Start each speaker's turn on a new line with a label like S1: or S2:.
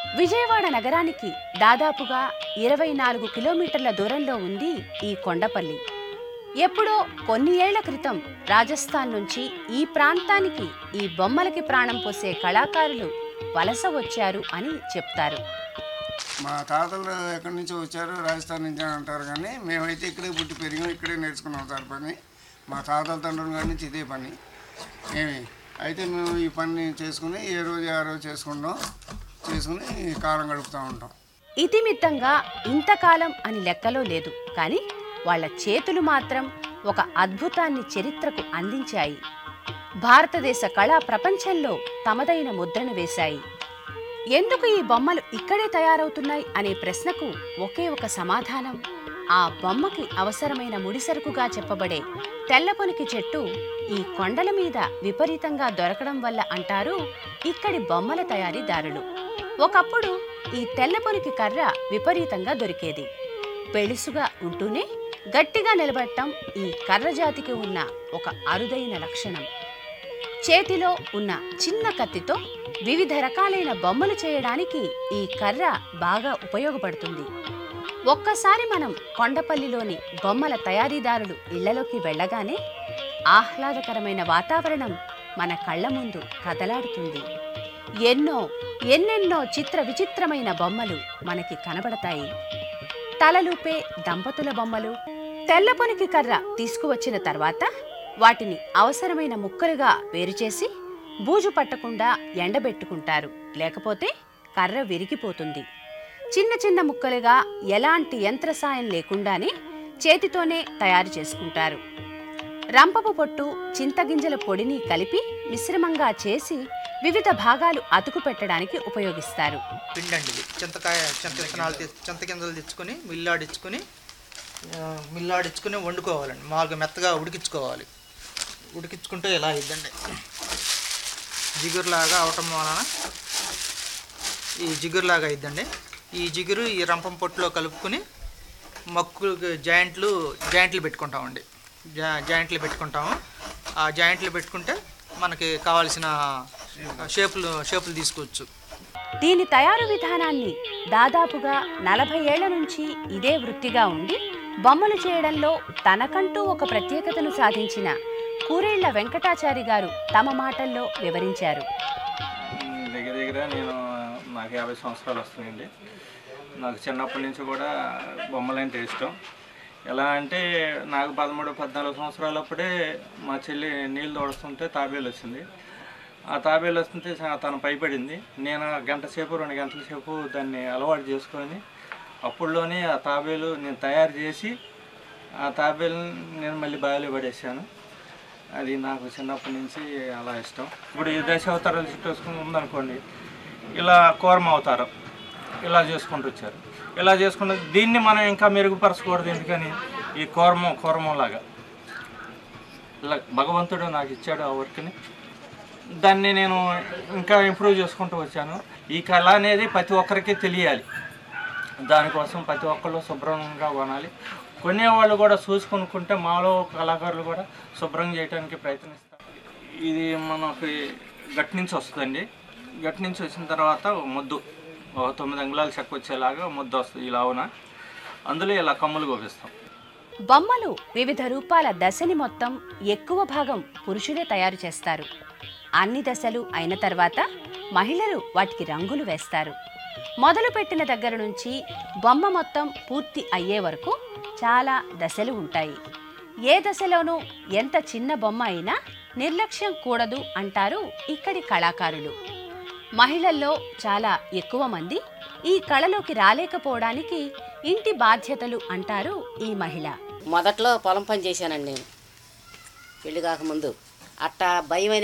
S1: విజయవాడ నగరానికి దాదాపుగా ఇరవై నాలుగు కిలోమీటర్ల దూరంలో ఉంది ఈ కొండపల్లి ఎప్పుడో కొన్ని ఏళ్ల క్రితం రాజస్థాన్ నుంచి ఈ ప్రాంతానికి ఈ బొమ్మలకి ప్రాణం పోసే కళాకారులు వలస వచ్చారు అని చెప్తారు
S2: మా తాతలు ఎక్కడి నుంచో వచ్చారు రాజస్థాన్ నుంచి అని అంటారు కానీ మేమైతే ఇక్కడే పుట్టి పెరిగాం ఇక్కడే నేర్చుకున్నాం సార్ పని మా తాతల తండ్రుల కాడి నుంచి ఇదే పని ఏమి అయితే మేము ఈ పని చేసుకుని ఏ రోజు ఆ రోజు చేసుకుంటాం చేసుకుని కాలం గడుపుతూ ఉంటాం
S1: ఇతిమిత్తంగా ఇంతకాలం అని లెక్కలో లేదు కానీ వాళ్ళ చేతులు మాత్రం ఒక అద్భుతాన్ని చరిత్రకు అందించాయి భారతదేశ కళా ప్రపంచంలో తమదైన ముద్రను వేశాయి ఎందుకు ఈ బొమ్మలు ఇక్కడే తయారవుతున్నాయి అనే ప్రశ్నకు ఒకే ఒక సమాధానం ఆ బొమ్మకి అవసరమైన ముడిసరుకుగా చెప్పబడే తెల్లపొనికి చెట్టు ఈ కొండల మీద విపరీతంగా దొరకడం వల్ల అంటారు ఇక్కడి బొమ్మల తయారీదారులు ఒకప్పుడు ఈ తెల్లపొనికి కర్ర విపరీతంగా దొరికేది పెళుసుగా ఉంటూనే గట్టిగా నిలబడటం ఈ కర్ర జాతికి ఉన్న ఒక అరుదైన లక్షణం చేతిలో ఉన్న చిన్న కత్తితో వివిధ రకాలైన బొమ్మలు చేయడానికి ఈ కర్ర బాగా ఉపయోగపడుతుంది ఒక్కసారి మనం కొండపల్లిలోని బొమ్మల తయారీదారులు ఇళ్లలోకి వెళ్ళగానే ఆహ్లాదకరమైన వాతావరణం మన కళ్ళ ముందు కదలాడుతుంది ఎన్నో ఎన్నెన్నో చిత్ర విచిత్రమైన బొమ్మలు మనకి కనబడతాయి తలలూపే దంపతుల బొమ్మలు తెల్లపొనికి కర్ర తీసుకువచ్చిన తర్వాత వాటిని అవసరమైన ముక్కలుగా వేరుచేసి బూజు పట్టకుండా ఎండబెట్టుకుంటారు లేకపోతే కర్ర విరిగిపోతుంది చిన్న చిన్న ముక్కలుగా ఎలాంటి యంత్ర సాయం లేకుండానే చేతితోనే తయారు చేసుకుంటారు రంపపు పొట్టు చింతగింజల పొడిని కలిపి మిశ్రమంగా చేసి వివిధ భాగాలు అతుకు పెట్టడానికి ఉపయోగిస్తారు
S3: పిండి అండి ఇది చింతకాయ చింత విత్తనాలు తె- చింత గింజలు తెచ్చుకొని మిల్లాడించుకొని ఆ, మిల్లాడించుకొని వండుకోవాలండి మామూలుగా మెత్తగా ఉడికించుకోవాలి ఉడికించుకుంటే ఇలా అయిద్దండి జిగురులాగా అవటం వలన ఈ జిగురులాగా అయిద్దండి ఈ జిగురు ఈ రంపం పొట్టులో కలుపుకొని మక్కులు జాయింట్లు జాయింట్లు పెట్టుకుంటామండి జా జాయింట్లు పెట్టుకుంటాము ఆ జాయింట్లు పెట్టుకుంటే మనకి కావాల్సిన షేపులు షేపులు తీసుకోవచ్చు
S1: దీని తయారు విధానాన్ని దాదాపుగా నలభై ఏళ్ల నుంచి ఇదే వృత్తిగా ఉండి బొమ్మలు చేయడంలో తనకంటూ ఒక ప్రత్యేకతను సాధించిన కూరేళ్ల వెంకటాచారి గారు తమ మాటల్లో వివరించారు
S4: మ్, దగ్గర దగ్గర నేను నాకు యాభై సంవత్సరాలు వస్తున్నాయండి నాకు చిన్నప్పటి నుంచి కూడా బొమ్మలంటే ఇష్టం ఎలా అంటే నాకు పదమూడు పద్నాలుగు సంవత్సరాలప్పుడే మా చెల్లి నీళ్ళు తోడుస్తుంటే తాబేలు వచ్చింది ఆ తాబేలు వస్తుంటే చా- తను భయపడింది నేను ఆ గంట సేపు రెండు గంటల సేపు దాన్ని అలవాటు చేసుకొని అప్పుడులోనే ఆ తాబేలు నేను తయారు చేసి ఆ తాబేలు నేను మళ్ళీ బావిలో పడేసాను అది నాకు చిన్నప్పటి నుంచి అలా ఇష్టం ఇప్పుడు ఈ దశ అవతారాలు చుట్టేసుకుని ఉందనుకోండి ఇలా కూరమ అవతారం ఇలా చేసుకుంటూ వచ్చారు ఇలా చేసుకుంటూ దీన్ని మనం ఇంకా మెరుగుపరచకూడదు ఎందుకని ఈ కూరమం కూరమం లాగా ఇలా భగవంతుడు నాకు ఇచ్చాడు ఆ వర్క్ని దాన్ని నేను ఇంకా ఇంప్రూవ్ చేసుకుంటూ వచ్చాను ఈ కళ అనేది ప్రతి ఒక్కరికి తెలియాలి దానికోసం ప్రతి ఒక్కళ్ళు శుభ్రంగా కొనాలి కొనేవాళ్ళు కూడా చూసి కొనుక్కుంటే మాలో కళాకారులు కూడా శుభ్రం చేయడానికి ప్రయత్నిస్తారు ఇది మనకి గట్టి నుంచి వస్తుందండి గట్టి నుంచి వచ్చిన తర్వాత ఒక ముద్దు ఒక తొమ్మిది అంగుళాలు చెక్క వచ్చేలాగా ముద్దు వస్తుంది ఇలా అవున అందులో ఇలా కమ్ములు గోపిస్తాం
S1: బొమ్మలు వివిధ రూపాల దశని మొత్తం ఎక్కువ భాగం పురుషులే తయారు చేస్తారు అన్ని దశలు అయిన తర్వాత మహిళలు వాటికి రంగులు వేస్తారు మొదలు పెట్టిన దగ్గర నుంచి బొమ్మ మొత్తం పూర్తి అయ్యే వరకు చాలా దశలు ఉంటాయి ఏ దశలోనూ ఎంత చిన్న బొమ్మ అయినా నిర్లక్ష్యం కూడదు అంటారు ఇక్కడి కళాకారులు మహిళల్లో చాలా ఎక్కువ మంది ఈ కళలోకి రాలేకపోవడానికి ఇంటి బాధ్యతలు అంటారు ఈ మహిళ
S5: మొదట్లో పొలం పని చేశానండి నేను పెళ్లి కాకముందు అట్టా భయం